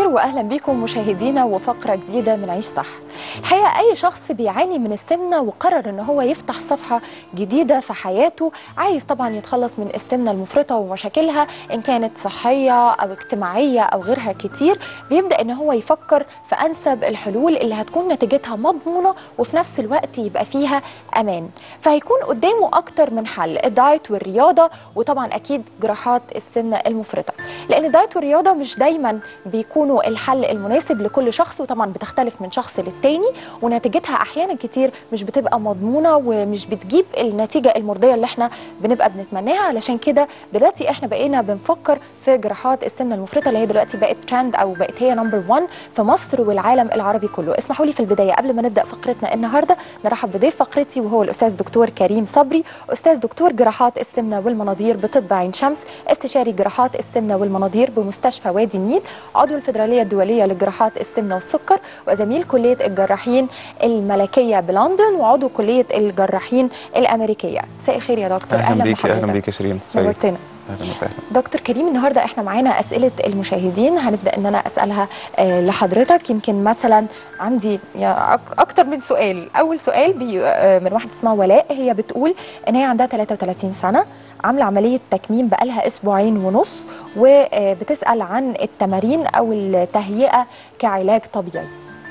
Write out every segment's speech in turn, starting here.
الخير واهلا بكم مشاهدينا وفقره جديده من عيش صح. الحقيقه اي شخص بيعاني من السمنه وقرر ان هو يفتح صفحه جديده في حياته، عايز طبعا يتخلص من السمنه المفرطه ومشاكلها ان كانت صحيه او اجتماعيه او غيرها كتير، بيبدا ان هو يفكر في انسب الحلول اللي هتكون نتيجتها مضمونه وفي نفس الوقت يبقى فيها امان. فهيكون قدامه اكتر من حل، الدايت والرياضه وطبعا اكيد جراحات السمنه المفرطه. لان الدايت والرياضه مش دايما بيكونوا الحل المناسب لكل شخص وطبعا بتختلف من شخص للتاني ونتيجتها احيانا كتير مش بتبقى مضمونه ومش بتجيب النتيجه المرضيه اللي احنا بنبقى بنتمناها علشان كده دلوقتي احنا بقينا بنفكر في جراحات السمنه المفرطه اللي هي دلوقتي بقت ترند او بقت هي نمبر 1 في مصر والعالم العربي كله اسمحوا لي في البدايه قبل ما نبدا فقرتنا النهارده نرحب بضيف فقرتي وهو الاستاذ دكتور كريم صبري استاذ دكتور جراحات السمنه والمناظير بطب عين شمس استشاري جراحات السمنه والمناظير بمستشفى وادي النيل عضو الفدراليه الدوليه لجراحات السمنه والسكر وزميل كليه الجراحين الملكيه بلندن وعضو كليه الجراحين الامريكيه مساء الخير يا دكتور اهلا بيك اهلا بيك يا شيرين نورتنا اهلا وسهلا دكتور كريم النهارده احنا معانا اسئله المشاهدين هنبدا ان انا اسالها آه لحضرتك يمكن مثلا عندي اكتر من سؤال اول سؤال بي آه من واحده اسمها ولاء هي بتقول ان هي عندها 33 سنه عامله عمليه تكميم بقالها اسبوعين ونص وبتسال عن التمارين او التهيئه كعلاج طبيعي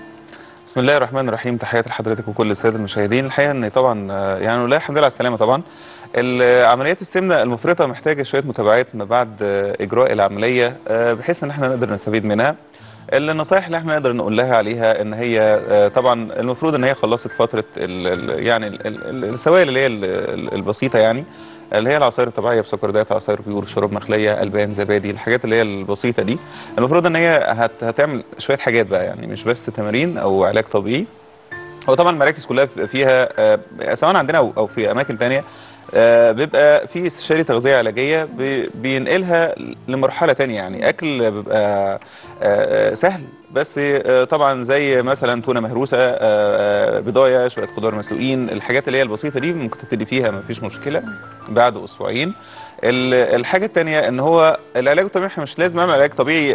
بسم الله الرحمن الرحيم تحياتي لحضرتك وكل الساده المشاهدين الحقيقه ان طبعا يعني لا الحمد لله على السلامه طبعا عمليات السمنه المفرطه محتاجه شويه متابعات ما بعد اجراء العمليه بحيث ان احنا نقدر نستفيد منها النصائح اللي احنا نقدر نقول لها عليها ان هي طبعا المفروض ان هي خلصت فتره ال ال يعني ال السوائل اللي هي البسيطه يعني اللي هي العصائر الطبيعيه بسكر دايت عصائر بيور شرب مخليه البان زبادي الحاجات اللي هي البسيطه دي المفروض ان هي هت هتعمل شويه حاجات بقى يعني مش بس تمارين او علاج طبيعي هو طبعا المراكز كلها فيها سواء عندنا او في اماكن ثانيه بيبقى في استشاري تغذيه علاجيه بينقلها لمرحله ثانيه يعني اكل بيبقى سهل بس طبعا زي مثلا تونه مهروسه بضايه شويه خضار مسلوقين الحاجات اللي هي البسيطه دي ممكن تبتدي فيها ما فيش مشكله بعد اسبوعين الحاجه الثانيه ان هو العلاج الطبيعي احنا مش لازم نعمل علاج طبيعي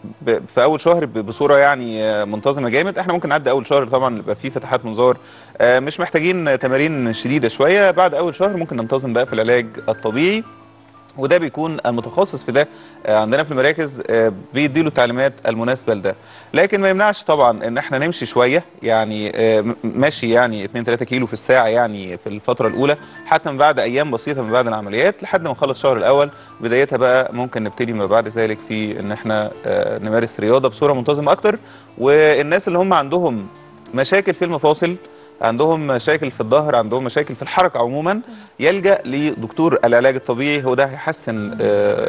في اول شهر بصوره يعني منتظمه جامد احنا ممكن نعدي اول شهر طبعا يبقى فيه فتحات منظار مش محتاجين تمارين شديده شويه بعد اول شهر ممكن ننتظم بقى في العلاج الطبيعي وده بيكون المتخصص في ده عندنا في المراكز بيديله التعليمات المناسبه لده لكن ما يمنعش طبعا ان احنا نمشي شويه يعني ماشي يعني 2 3 كيلو في الساعه يعني في الفتره الاولى حتى من بعد ايام بسيطه من بعد العمليات لحد ما نخلص الشهر الاول بدايتها بقى ممكن نبتدي ما بعد ذلك في ان احنا نمارس رياضه بصوره منتظمه اكتر والناس اللي هم عندهم مشاكل في المفاصل عندهم مشاكل في الظهر عندهم مشاكل في الحركه عموما يلجا لدكتور العلاج الطبيعي هو ده هيحسن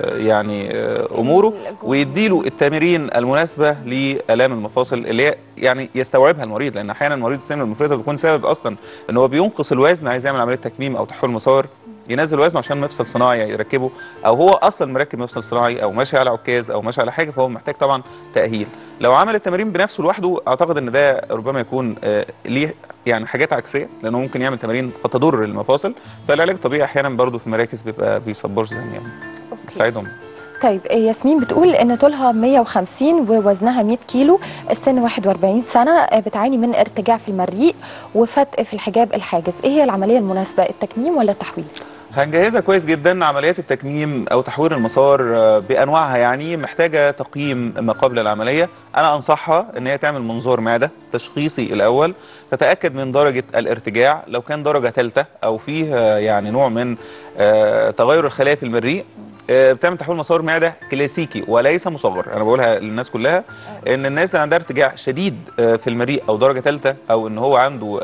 يعني اموره ويديله التمارين المناسبه لالام المفاصل اللي هي يعني يستوعبها المريض لان احيانا مريض السمنه المفرطه بيكون سبب اصلا ان هو بينقص الوزن عايز يعمل عمليه تكميم او تحويل مسار ينزل وزنه عشان مفصل صناعي يركبه او هو اصلا مركب مفصل صناعي او ماشي على عكاز او ماشي على حاجه فهو محتاج طبعا تاهيل لو عمل التمارين بنفسه لوحده اعتقد ان ده ربما يكون آه ليه يعني حاجات عكسيه لانه ممكن يعمل تمارين قد تضر المفاصل فالعلاج الطبيعي احيانا برضه في المراكز بيبقى بيصبرش زي يعني بيساعدهم طيب ياسمين بتقول ان طولها 150 ووزنها 100 كيلو السن 41 سنه بتعاني من ارتجاع في المريء وفتق في الحجاب الحاجز ايه هي العمليه المناسبه التكميم ولا التحويل هنجهزها كويس جدا عمليات التكميم او تحوير المسار بانواعها يعني محتاجه تقييم ما قبل العمليه انا انصحها ان هي تعمل منظار معده تشخيصي الاول تتاكد من درجه الارتجاع لو كان درجه ثالثه او فيه يعني نوع من تغير الخلايا في المريء بتعمل تحويل مسار معده كلاسيكي وليس مصغر انا بقولها للناس كلها ان الناس اللي عندها ارتجاع شديد في المريء او درجه ثالثه او ان هو عنده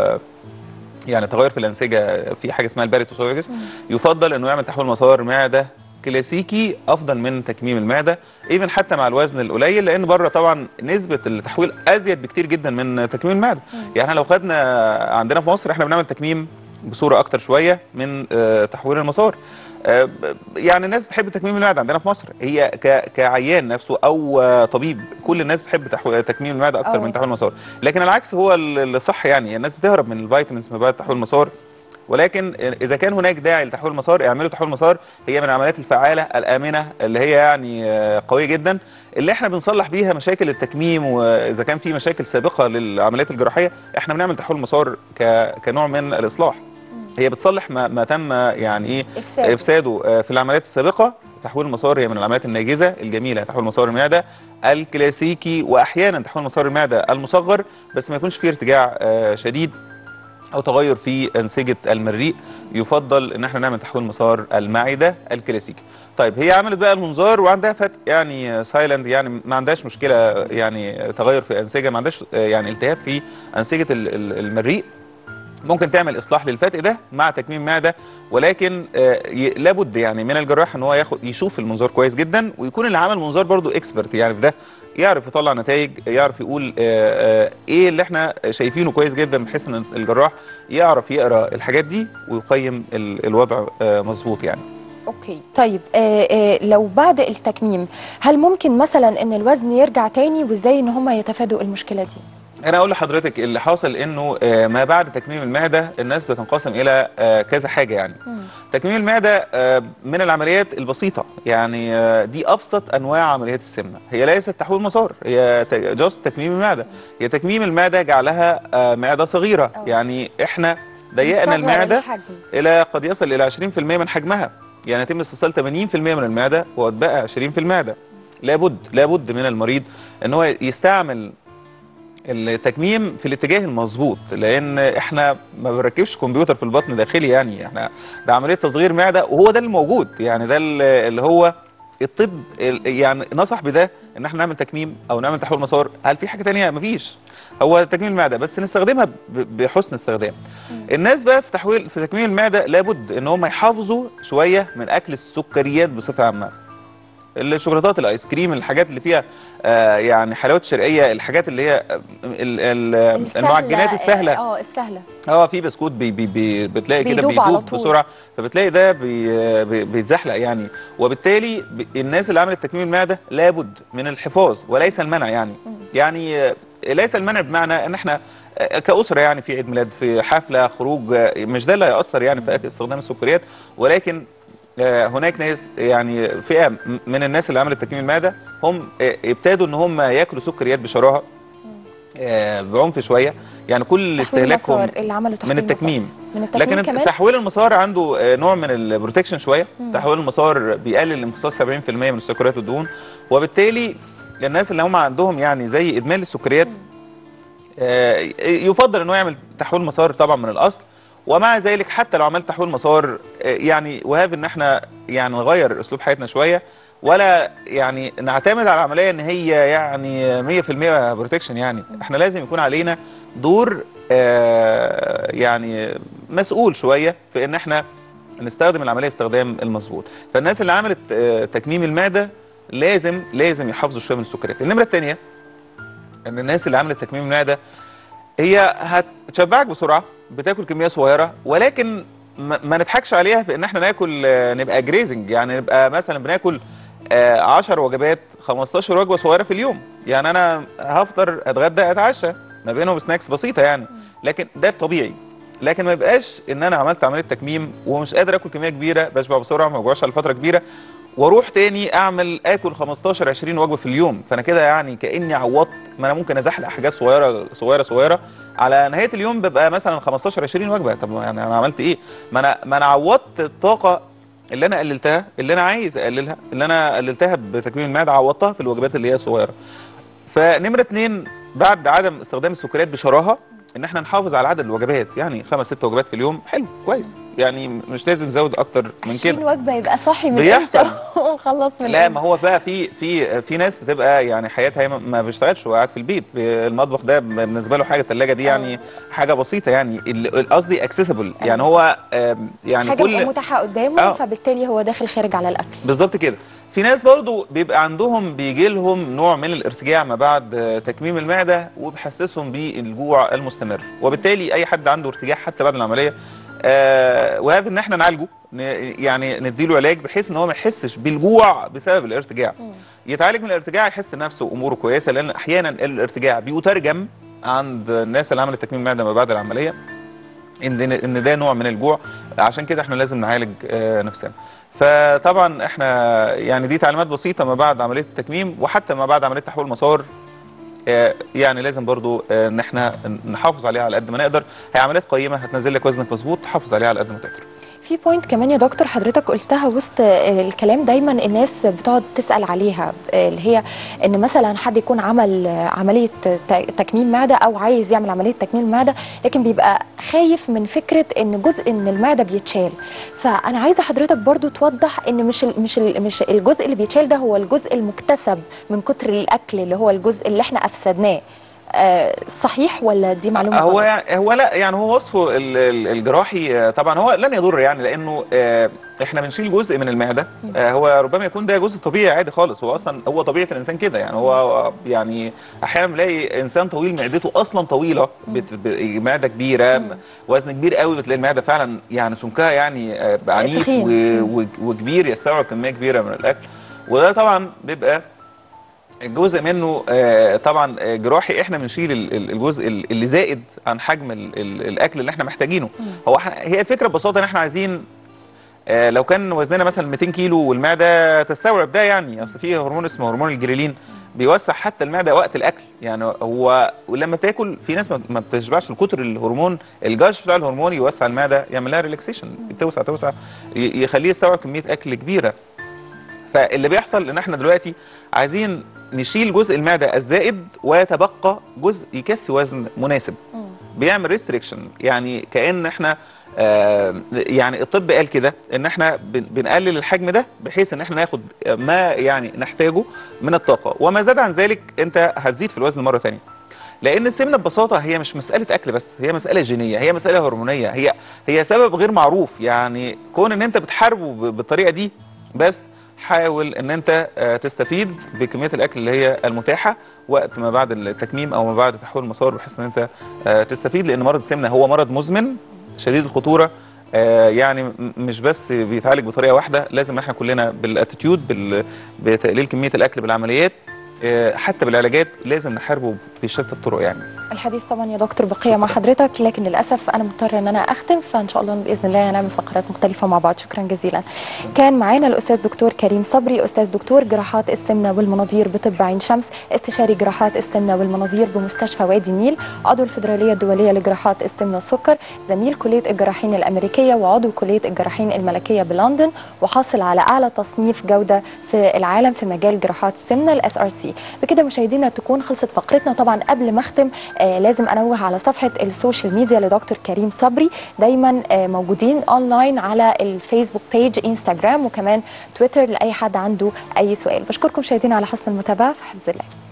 يعني تغير في الانسجه في حاجه اسمها الباريتوسوفيجس يفضل انه يعمل تحويل مسار معده كلاسيكي افضل من تكميم المعده ايفن حتى مع الوزن القليل لان بره طبعا نسبه التحويل ازيد بكتير جدا من تكميم المعده يعني لو خدنا عندنا في مصر احنا بنعمل تكميم بصوره اكتر شويه من تحويل المسار يعني الناس بتحب تكميم المعده عندنا في مصر هي كعيان نفسه او طبيب كل الناس بتحب تكميم المعده اكتر أوه. من تحويل المسار لكن العكس هو الصح يعني الناس بتهرب من الفيتامينز ما بعد تحويل المسار ولكن اذا كان هناك داعي لتحويل المسار اعملوا تحويل المسار هي من العمليات الفعاله الامنه اللي هي يعني آه، قويه جدا اللي احنا بنصلح بيها مشاكل التكميم واذا كان في مشاكل سابقه للعمليات الجراحيه احنا بنعمل تحويل مسار ك... كنوع من الاصلاح هي بتصلح ما, ما تم يعني ايه افساد افساده آه، في العمليات السابقه تحويل المسار هي من العمليات الناجزه الجميله تحويل مسار المعده الكلاسيكي واحيانا تحويل مسار المعده المصغر بس ما يكونش فيه ارتجاع آه، شديد او تغير في انسجه المريء يفضل ان احنا نعمل تحويل مسار المعده الكلاسيكي طيب هي عملت بقى المنظار وعندها فتق يعني سايلنت يعني ما عندهاش مشكله يعني تغير في انسجه ما عندهاش آه، يعني التهاب في انسجه ال- ال- المريء ممكن تعمل اصلاح للفتق ده مع تكميم معده ولكن آه، ي- لابد يعني من الجراح ان هو ياخد يشوف المنظار كويس جدا ويكون اللي عمل منظار برضو اكسبرت يعني في ده يعرف يطلع نتائج يعرف يقول آه، آه، ايه اللي احنا شايفينه كويس جدا بحيث ان الجراح يعرف يقرا الحاجات دي ويقيم ال- الوضع آه، مظبوط يعني اوكي طيب آه آه لو بعد التكميم هل ممكن مثلا ان الوزن يرجع تاني وازاي ان هم يتفادوا المشكله دي انا اقول لحضرتك اللي حاصل انه آه، ما بعد تكميم المعده الناس بتنقسم الى آه، كذا حاجه يعني تكميم المعده آه، من العمليات البسيطه يعني آه، دي ابسط انواع عمليات السمنه هي ليست تحويل مسار هي جاست تكميم المعده هي تكميم المعده جعلها آه، معده صغيره أوه. يعني احنا ضيقنا نصغر المعده الحجم. الى قد يصل الى 20% من حجمها يعني يتم استئصال 80% من المعده واتبقى 20 في المعده لابد لابد من المريض ان هو يستعمل التكميم في الاتجاه المظبوط لان احنا ما بنركبش كمبيوتر في البطن داخلي يعني احنا ده عمليه تصغير معده وهو ده الموجود يعني ده اللي هو الطب ال- يعني نصح بده ان احنا نعمل تكميم او نعمل تحويل مسار هل في حاجه تانية مفيش هو تكميم المعده بس نستخدمها ب- بحسن استخدام الناس بقى في تحويل في تكميم المعده لابد ان هم يحافظوا شويه من اكل السكريات بصفه عامه الشوكولاتات الايس كريم الحاجات اللي فيها آه يعني حلويات شرقيه الحاجات اللي هي آه، ال- ال- السهلة، المعجنات السهله اه السهله اه في بسكوت بي بي بي بتلاقي كده بيدوب على بيدوب طول. بسرعه فبتلاقي ده بي بي بيتزحلق يعني وبالتالي ب- الناس اللي عملت تكميم المعده لابد من الحفاظ وليس المنع يعني يعني آه، ليس المنع بمعنى ان احنا آه، كأسرة يعني في عيد ميلاد في حفلة خروج آه، مش ده اللي هيأثر يعني في أكل استخدام السكريات ولكن آه، هناك ناس يعني فئة م- من الناس اللي عملت تكميم المعدة هم آه، ابتدوا ان هم ياكلوا سكريات بشراهة آه، بعنف شوية يعني كل تحويل استهلاكهم مسار اللي عملوا تحويل من التكميم مسار. من التكميم لكن كمان تحويل المسار عنده آه، نوع من البروتكشن شويه تحويل المسار بيقلل امتصاص 70% من السكريات والدهون وبالتالي الناس اللي هم عندهم يعني زي ادمان السكريات آه، يفضل انه يعمل تحويل مسار طبعا من الاصل ومع ذلك حتى لو عملت تحويل مسار آه، يعني وهاب ان احنا يعني نغير اسلوب حياتنا شويه ولا يعني نعتمد على العمليه ان هي يعني 100% بروتكشن يعني احنا لازم يكون علينا دور آه، يعني مسؤول شويه في ان احنا نستخدم العمليه استخدام المظبوط فالناس اللي عملت آه، تكميم المعده لازم لازم يحافظوا شويه من السكريات النمره الثانيه ان الناس اللي عملت تكميم المعده هي هتشبعك بسرعه بتاكل كميه صغيره ولكن ما ما نضحكش عليها في ان احنا ناكل آه، نبقى جريزنج يعني نبقى مثلا بناكل آه، 10 وجبات 15 وجبه صغيره في اليوم يعني انا هفطر اتغدى اتعشى ما بينهم سناكس بسيطه يعني لكن ده الطبيعي لكن ما يبقاش ان انا عملت عمليه تكميم ومش قادر اكل كميه كبيره بشبع بسرعه ما بجوعش على فتره كبيره واروح تاني اعمل اكل 15 20 وجبه في اليوم فانا كده يعني كاني عوضت ما انا ممكن ازحلق حاجات صغيره صغيره صغيره على نهايه اليوم ببقى مثلا 15 20 وجبه طب يعني انا عملت ايه ما انا ما انا عوضت الطاقه اللي انا قللتها اللي انا عايز اقللها اللي انا قللتها بتكميم المعده عوضتها في الوجبات اللي هي صغيره فنمره اتنين بعد عدم استخدام السكريات بشراهه ان احنا نحافظ على عدد الوجبات يعني خمس ست وجبات في اليوم حلو كويس يعني مش لازم نزود اكتر من 20 كده وجبه يبقى صاحي من بيحصل. امتى وخلص من لا امتى ما هو بقى في في في ناس بتبقى يعني حياتها هي ما- ما بيشتغلش هو قاعد في البيت المطبخ ده بالنسبه له حاجه الثلاجه دي يعني حاجه بسيطه يعني ال- قصدي اكسسبل يعني هو آم، يعني حاجه بتبقى كل متاحه قدامه آه. فبالتالي هو داخل خارج على الاكل بالظبط كده في ناس برضو بيبقى عندهم بيجي لهم نوع من الارتجاع ما بعد آه، تكميم المعده وبيحسسهم بالجوع المستمر وبالتالي اي حد عنده ارتجاع حتى بعد العمليه آه وهذا ان احنا نعالجه ن- يعني نديله علاج بحيث ان هو ما يحسش بالجوع بسبب الارتجاع يتعالج من الارتجاع يحس نفسه اموره كويسه لان احيانا الارتجاع بيترجم عند الناس اللي عملت تكميم معده ما بعد العمليه ان ان ده نوع من الجوع عشان كده احنا لازم نعالج آه، نفسنا فطبعا احنا يعني دي تعليمات بسيطه ما بعد عمليه التكميم وحتى ما بعد عمليه تحويل المسار آه، يعني لازم برضو آه، ان احنا نحافظ عليها على قد ما نقدر هي عمليات قيمه هتنزل لك وزنك مظبوط تحافظ عليها على قد ما تقدر في بوينت كمان يا دكتور حضرتك قلتها وسط الكلام دايما الناس بتقعد تسال عليها اللي هي ان مثلا حد يكون عمل عمليه ت- تكميم معده او عايز يعمل عمليه تكميم معده لكن بيبقى خايف من فكره ان جزء من المعده بيتشال فانا عايزه حضرتك برضو توضح ان مش ال مش ال مش الجزء اللي بيتشال ده هو الجزء المكتسب من كتر الاكل اللي هو الجزء اللي احنا افسدناه آه، صحيح ولا دي معلومه هو غلط؟ يعني هو لا يعني هو وصفه ال- ال- الجراحي آه، طبعا هو لن يضر يعني لانه آه، احنا بنشيل جزء من المعده آه، هو ربما يكون ده جزء طبيعي عادي خالص هو اصلا هو طبيعه الانسان كده يعني هو يعني احيانا بنلاقي انسان طويل معدته اصلا طويله بت- ب- معده كبيره وزن كبير قوي بتلاقي المعده فعلا يعني سمكها يعني آه، عنيف تخين. و- و- وكبير يستوعب كميه كبيره من الاكل وده طبعا بيبقى جزء منه آه، طبعا آه، جراحي احنا بنشيل ال- ال- الجزء ال- اللي زائد عن حجم ال- ال- الاكل اللي احنا محتاجينه هو إحنا- هي الفكره ببساطه ان احنا عايزين آه، لو كان وزننا مثلا 200 كيلو والمعده تستوعب ده يعني اصل في هرمون اسمه هرمون الجريلين بيوسع حتى المعده وقت الاكل يعني هو ولما تاكل في ناس ما- ما بتشبعش الكتر الهرمون الجاش بتاع الهرمون يوسع المعده يعمل لها ريلاكسيشن توسع توسع ي- يخليه يستوعب كميه اكل كبيره فاللي بيحصل ان احنا دلوقتي عايزين نشيل جزء المعده الزائد ويتبقى جزء يكفي وزن مناسب بيعمل ريستريكشن يعني كان احنا آه يعني الطب قال كده ان احنا بن- بنقلل الحجم ده بحيث ان احنا ناخد ما يعني نحتاجه من الطاقه وما زاد عن ذلك انت هتزيد في الوزن مره ثانيه لان السمنه ببساطه هي مش مساله اكل بس هي مساله جينيه هي مساله هرمونيه هي هي سبب غير معروف يعني كون ان انت بتحاربه ب- بالطريقه دي بس حاول ان انت آه، تستفيد بكميه الاكل اللي هي المتاحه وقت ما بعد التكميم او ما بعد تحويل المسار بحيث ان انت آه، تستفيد لان مرض السمنه هو مرض مزمن شديد الخطوره آه، يعني م- مش بس بيتعالج بطريقه واحده لازم احنا كلنا بالاتيتيود بال- بتقليل كميه الاكل بالعمليات آه، حتى بالعلاجات لازم نحاربه بشتى الطرق يعني الحديث طبعا يا دكتور بقيه مع حضرتك لكن للاسف انا مضطره ان انا اختم فان شاء الله باذن الله هنعمل فقرات مختلفه مع بعض شكرا جزيلا كان معانا الاستاذ دكتور كريم صبري استاذ دكتور جراحات السمنه والمناظير بطب عين شمس استشاري جراحات السمنه والمناظير بمستشفى وادي النيل عضو الفدراليه الدوليه لجراحات السمنه والسكر زميل كليه الجراحين الامريكيه وعضو كليه الجراحين الملكيه بلندن وحاصل على اعلى تصنيف جوده في العالم في مجال جراحات السمنه الاس ار سي بكده مشاهدينا تكون خلصت فقرتنا طبعا قبل ما اختم آه لازم انوه على صفحه السوشيال ميديا لدكتور كريم صبري دايما آه موجودين اونلاين على الفيسبوك بيج انستغرام وكمان تويتر لاي حد عنده اي سؤال بشكركم مشاهدينا على حسن المتابعه في حفظ الله